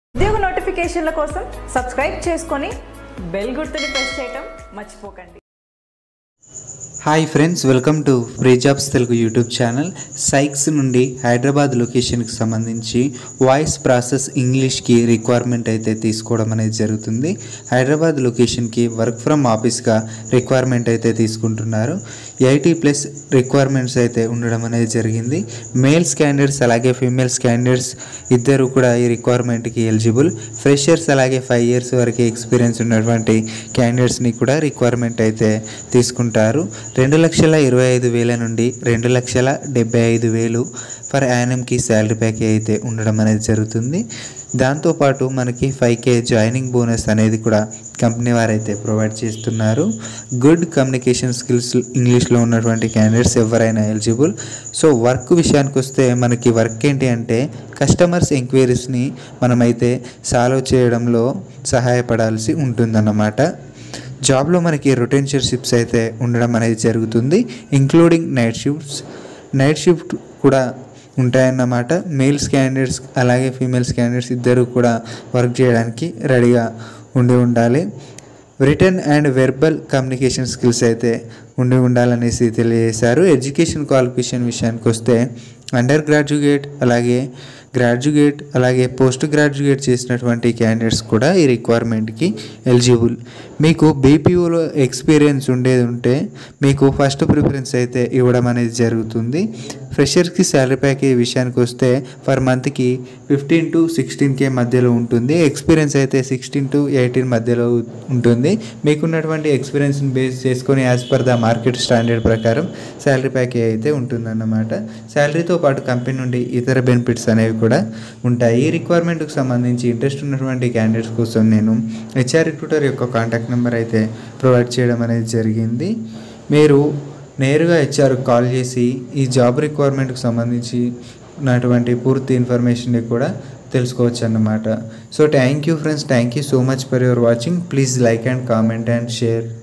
ఉద్యోగ నోటిఫికేషన్ల కోసం సబ్స్క్రైబ్ చేసుకొని బెల్ గుర్తుని ప్రెస్ చేయటం మర్చిపోకండి hi friends welcome to free jobs Telugu YouTube channel Sykes నుండి హైదరాబాద్ లొకేషన్కి సంబంధించి వాయిస్ ప్రాసెస్ ఇంగ్లీష్కి రిక్వైర్మెంట్ అయితే తీసుకోవడం అనేది జరుగుతుంది హైదరాబాద్ లొకేషన్కి వర్క్ ఫ్రమ్ ఆఫీస్గా రిక్వైర్మెంట్ అయితే తీసుకుంటున్నారు ఎయిటీ ప్లస్ రిక్వైర్మెంట్స్ అయితే ఉండడం అనేది జరిగింది మేల్స్ క్యాండిడేట్స్ అలాగే ఫీమేల్స్ క్యాండిడేట్స్ ఇద్దరు కూడా ఈ రిక్వైర్మెంట్కి ఎలిజిబుల్ ఫ్రెషర్స్ అలాగే ఫైవ్ ఇయర్స్ వరకు ఎక్స్పీరియన్స్ ఉన్నటువంటి క్యాండిడేట్స్ని కూడా రిక్వైర్మెంట్ అయితే తీసుకుంటారు రెండు లక్షల ఇరవై ఐదు వేల నుండి రెండు లక్షల డెబ్బై ఐదు వేలు ఫర్ యానమ్కి శాలరీ ప్యాకేజ్ అయితే ఉండడం అనేది జరుగుతుంది దాంతోపాటు మనకి ఫైవ్ కే జాయినింగ్ బోనస్ అనేది కూడా కంపెనీ వారైతే ప్రొవైడ్ చేస్తున్నారు గుడ్ కమ్యూనికేషన్ స్కిల్స్ ఇంగ్లీష్లో ఉన్నటువంటి క్యాండిడేట్స్ ఎవరైనా ఎలిజిబుల్ సో వర్క్ విషయానికి వస్తే మనకి వర్క్ ఏంటి అంటే కస్టమర్స్ ఎంక్వైరీస్ని మనమైతే సాల్వ్ చేయడంలో సహాయపడాల్సి ఉంటుందన్నమాట జాబ్లో మనకి రొటెన్షిప్స్ అయితే ఉండడం అనేది జరుగుతుంది including night shifts night shift కూడా ఉంటాయన్నమాట మేల్స్ క్యాండిడేట్స్ అలాగే ఫీమేల్స్ క్యాండిడేట్స్ ఇద్దరు కూడా వర్క్ చేయడానికి రెడీగా ఉండి ఉండాలి written and verbal communication skills అయితే ఉండి ఉండాలనేసి తెలియజేశారు ఎడ్యుకేషన్ క్వాలిఫికేషన్ విషయానికి వస్తే అండర్ గ్రాడ్యుయేట్ అలాగే గ్రాడ్యుయేట్ అలాగే పోస్ట్ గ్రాడ్యుయేట్ చేసినటువంటి క్యాండిడేట్స్ కూడా ఈ రిక్వైర్మెంట్కి ఎలిజిబుల్ మీకు బీపీఓలో ఎక్స్పీరియన్స్ ఉండేది ఉంటే మీకు ఫస్ట్ ప్రిఫరెన్స్ అయితే ఇవ్వడం అనేది జరుగుతుంది ఫ్రెషర్స్కి శాలరీ ప్యాకేజ్ విషయానికి వస్తే పర్ మంత్కి ఫిఫ్టీన్ టు సిక్స్టీన్ కే మధ్యలో ఉంటుంది ఎక్స్పీరియన్స్ అయితే సిక్స్టీన్ టు ఎయిటీన్ మధ్యలో ఉంటుంది మీకున్నటువంటి ఎక్స్పీరియన్స్ని బేస్ చేసుకొని as per the market standard ప్రకారం శాలరీ ప్యాకేజ్ అయితే ఉంటుందన్నమాట శాలరీతో పాటు కంపెనీ నుండి ఇతర బెనిఫిట్స్ అనేవి కూడా ఉంటాయి ఈ రిక్వైర్మెంట్కి సంబంధించి ఇంట్రెస్ట్ ఉన్నటువంటి క్యాండిడేట్స్ కోసం నేను హెచ్ఆర్ రిక్రూటర్ యొక్క కాంటాక్ట్ నెంబర్ అయితే ప్రొవైడ్ చేయడం అనేది జరిగింది మీరు నేరుగా హెచ్ఆర్ కాల్ చేసి ఈ జాబ్ రిక్వైర్మెంట్కి సంబంధించి ఉన్నటువంటి పూర్తి ఇన్ఫర్మేషన్ని కూడా తెలుసుకోవచ్చు అన్నమాట so thank you friends thank you so much for your watching please like and comment and share